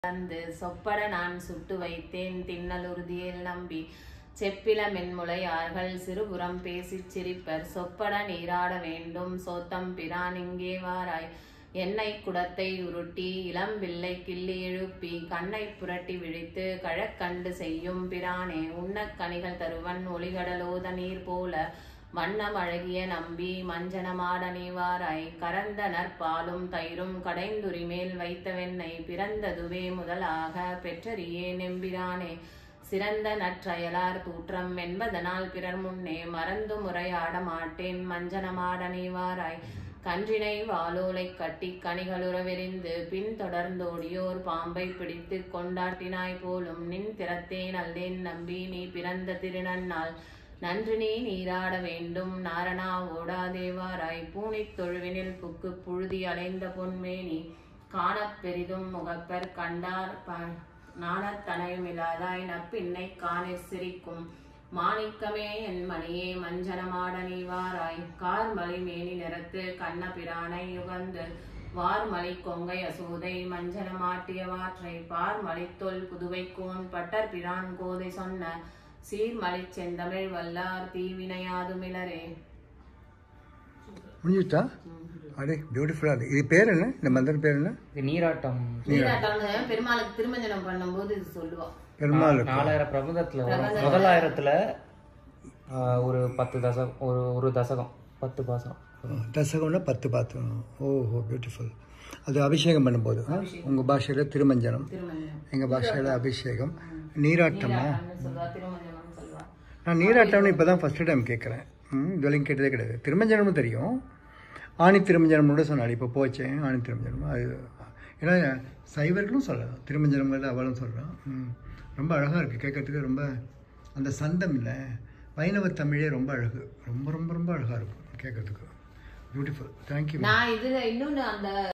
வந்து சொப்பட நான் சுட்டு வைத்தேன் தின்னல் உறுதியில் நம்பி செப்பில மென்முளையார்கள் சிறுபுறம் பேசிச் சிரிப்பர் சொப்பட நீராட வேண்டும் சோத்தம் பிரான் இங்கே வாராய் எண்ணெய் குடத்தை உருட்டி இளம் வில்லை கிள்ளி எழுப்பி கண்ணை புரட்டி விழித்து கழக்கண்டு செய்யும் பிரானே உண்ணக் கனிகள் தருவன் ஒளிகடலோத நீர் போல வண்ணம் அழகிய நம்பி மஞ்சனமாட நீவாராய் கறந்த நற்பாலும் தயிரும் கடைந்துரி மேல் வைத்த வெண்ணெய் பிறந்ததுவே முதலாக பெற்றறியே நெம்பிரானே சிறந்த நற்றயலார் தூற்றம் என்பதனால் பிறர் முன்னே மறந்து முறையாட மாட்டேன் மஞ்சனமாட நீவாராய் கன்றினை வாலோலை கட்டி கனிகளுறவெறிந்து பின் தொடர்ந்தோடியோர் பாம்பை பிடித்து கொண்டாட்டினாய் போலும் நின் திறத்தே நல்லேன் நம்பி நீ பிறந்த திருநன்னாள் நன்று நீ நீராட வேண்டும் நாரணா ஓடாதேவாராய் பூணித் தொழுவினில் புக்கு புழுதி அலைந்த பொன்மேனி காணப் பெரிதும் முகப்பர் கண்டார் ப- நாணத் தனையுமில்லாதாய் நப்பின்னை காணிற் சிரிக்கும் மாணிக்கமே என் மணியே மஞ்சனமாட நீவாராய் கார்மலி மேனி நிறத்து கண்ண பிரானை யுகந்து வார்மலி கொங்கை அசூதை மஞ்சனமாட்டிய வாற்றை பார்மலித்தொல் புதுவைக்கோன் பட்டர் பிரான் கோதை சொன்ன சீர்மலிச் செந்தமிழ் வல்லார் தீவினையாதுமிலரே முடிஞ்சுட்டா அடே பியூட்டிஃபுல்லாக இருக்குது இது பேர் என்ன இந்த மந்திரம் பேர் என்ன இது நீராட்டம் நீராட்டம்னு பெருமாளுக்கு திருமஞ்சனம் பண்ணும்போது இது சொல்லுவா பெருமாள் நாலாயிரம் பிரபந்தத்துல வரும் முதலாயிரத்துல ஆஹ், ஒரு பத்து தசகம் ஒரு ஒரு தசகம் பத்து பாசம் தசகம்னா பத்து பாத்திரம் ஓஹோ பியூட்டிஃபுல் அது அபிஷேகம் பண்ணும்போது உங்கள் பாஷையில் திருமஞ்சனம் திருமஞ்சனம் எங்கள் பாஷையில் அபிஷேகம் நீராட்டமா நீராட்டம்னு சொல்லுவா திருமஞ்சனம் சொல்லுவா நான் நீராட்டம்னு இப்போ தான் ஃபஸ்ட்டு டைம் கேட்குறேன் ம் இதுவரைக்கும் கேட்டதே கிடையாது திருமஞ்சனம்னு தெரியும் ஆணி திருமஞ்சனம் கூட சொன்னாள் இப்போ போச்சேன் ஆணி திருமஞ்சனம் அது ஏன்னா சைவர்களும் சொல்லலாம் திருமஞ்சனங்கிறது அவளும் சொல்கிறான் ம் ரொம்ப அழகாக இருக்குது கேட்கறதுக்கு ரொம்ப அந்த சந்தம் இல்லை வைணவ தமிழே ரொம்ப அழகு ரொம்ப ரொம்ப ரொம்ப அழகாக இருக்கும் கேட்கறதுக்கு பியூட்டிஃபுல் தேங்க்யூ நான் இதுல இன்னொன்னு அந்த